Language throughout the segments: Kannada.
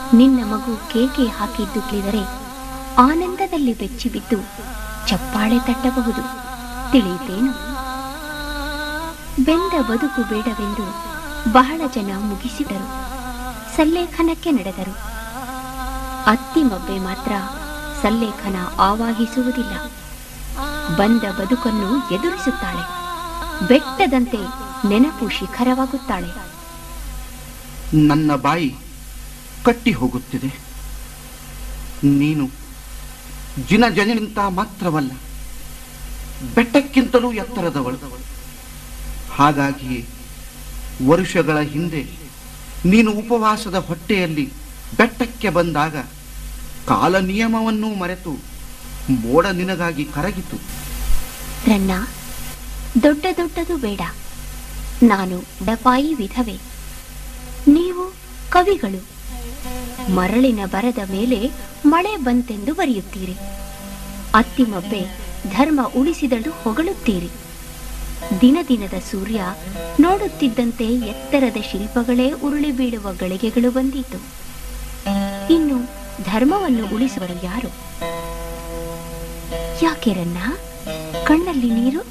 ನಿನ್ನ ಮಗು ಕೇಕೆ ಹಾಕಿದ್ದು ತಿಳಿದರೆ ಆನಂದದಲ್ಲಿ ಬೆಚ್ಚಿಬಿದ್ದು ಚಪ್ಪಾಳೆ ತಟ್ಟಬಹುದು ತಿಳಿಯಿತೇನು ಬೆಂದ ಬದುಕು ಬೇಡವೆಂದು ಬಹಳ ಜನ ಮುಗಿಸಿದರು ಸಲ್ಲೇಖನಕ್ಕೆ ನಡೆದರು ಅತ್ತಿಮಬ್ಬೆ ಮಾತ್ರ ಸಲ್ಲೇಖನ ಆವಾಹಿಸುವುದಿಲ್ಲ ಬಂದ ಬದುಕನ್ನು ಎದುರಿಸುತ್ತಾಳೆ ಬೆಟ್ಟದಂತೆ ನೆನಪು ಶಿಖರವಾಗುತ್ತಾಳೆ ನನ್ನ ಬಾಯಿ ಕಟ್ಟಿ ಹೋಗುತ್ತಿದೆ ನೀನು ಜಿನ ಜನನಿಂತ ಮಾತ್ರವಲ್ಲ ಬೆಟ್ಟಕ್ಕಿಂತಲೂ ಎತ್ತರದವಳು ಹಾಗಾಗಿಯೇ ವರುಷಗಳ ಹಿಂದೆ ನೀನು ಉಪವಾಸದ ಹೊಟ್ಟೆಯಲ್ಲಿ ಬೆಟ್ಟಕ್ಕೆ ಬಂದಾಗ ಕಾಲ ನಿಯಮವನ್ನೂ ಮರೆತು ಮೋಡ ನಿನಗಾಗಿ ಕರಗಿತು ರನ್ನ ದೊಡ್ಡ ದೊಡ್ಡದು ಬೇಡ ನಾನು ಡಪಾಯಿ ವಿಧವೆ ನೀವು ಕವಿಗಳು ಮರಳಿನ ಬರದ ಮೇಲೆ ಮಳೆ ಬಂತೆಂದು ಬರೆಯುತ್ತೀರಿ ಅತ್ತಿಮಬ್ಬೆ ಧರ್ಮ ಉಳಿಸಿದಳು ಹೊಗಳುತ್ತೀರಿ ದಿನ ದಿನದ ಸೂರ್ಯ ನೋಡುತ್ತಿದ್ದಂತೆ ಎತ್ತರದ ಶಿಲ್ಪಗಳೇ ಉರುಳಿ ಬೀಳುವ ಗಳಿಗೆಗಳು ಬಂದಿತು ಇನ್ನು ಧರ್ಮವನ್ನು ಉಳಿಸುವರು ಯಾರು ಯಾಕೆ ರನ್ನ ಕಣ್ಣಲ್ಲಿ ನೀರು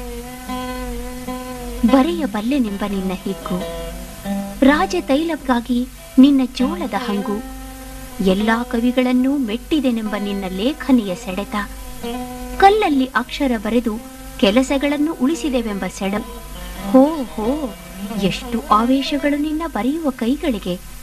ಬರೆಯಬಲ್ಲೆನೆಂಬ ನಿನ್ನ ಹಿಗ್ಗು ರಾಜ ತೈಲಕ್ಕಾಗಿ ನಿನ್ನ ಜೋಳದ ಹಂಗು ಎಲ್ಲಾ ಕವಿಗಳನ್ನೂ ಮೆಟ್ಟಿದೆನೆಂಬ ನಿನ್ನ ಲೇಖನಿಯ ಸೆಳೆತ ಕಲ್ಲಲ್ಲಿ ಅಕ್ಷರ ಬರೆದು ಕೆಲಸಗಳನ್ನು ಉಳಿಸಿದೆವೆಂಬ ಸೆಡ ಹೋ ಹೋ ಎಷ್ಟು ಆವೇಶಗಳು ನಿನ್ನ ಬರೆಯುವ ಕೈಗಳಿಗೆ